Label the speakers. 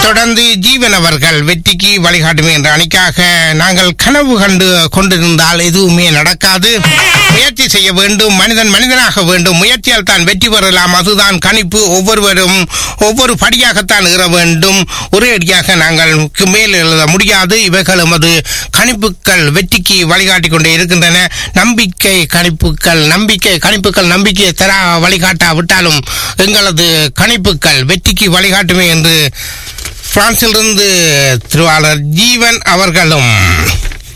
Speaker 1: தொடர்ந்து ஜீவன் அவர்கள் வெற்றிக்கு வழிகாட்டுமே என்ற அணிக்காக நாங்கள் கனவு கண்டு கொண்டிருந்தால் எதுவுமே நடக்காது முயற்சி செய்ய வேண்டும் மனிதன் மனிதனாக வேண்டும் முயற்சியால் தான் வெற்றி பெறலாம் அதுதான் கணிப்பு ஒவ்வொருவரும் ஒவ்வொரு படியாகத்தான் ஏற வேண்டும் ஒரே அடியாக நாங்கள் மேல் எழுத முடியாது இவைகள் எமது கணிப்புகள் வெற்றிக்கு வழிகாட்டிக் கொண்டே இருக்கின்றன நம்பிக்கை கணிப்புகள் நம்பிக்கை கணிப்புகள் நம்பிக்கையை தர வழிகாட்டாவிட்டாலும் எங்களது கணிப்புகள் வெற்றிக்கு வழிகாட்டுமே என்று பிரான்சிலிருந்து திருவாளர் ஜீவன் அவர்களும்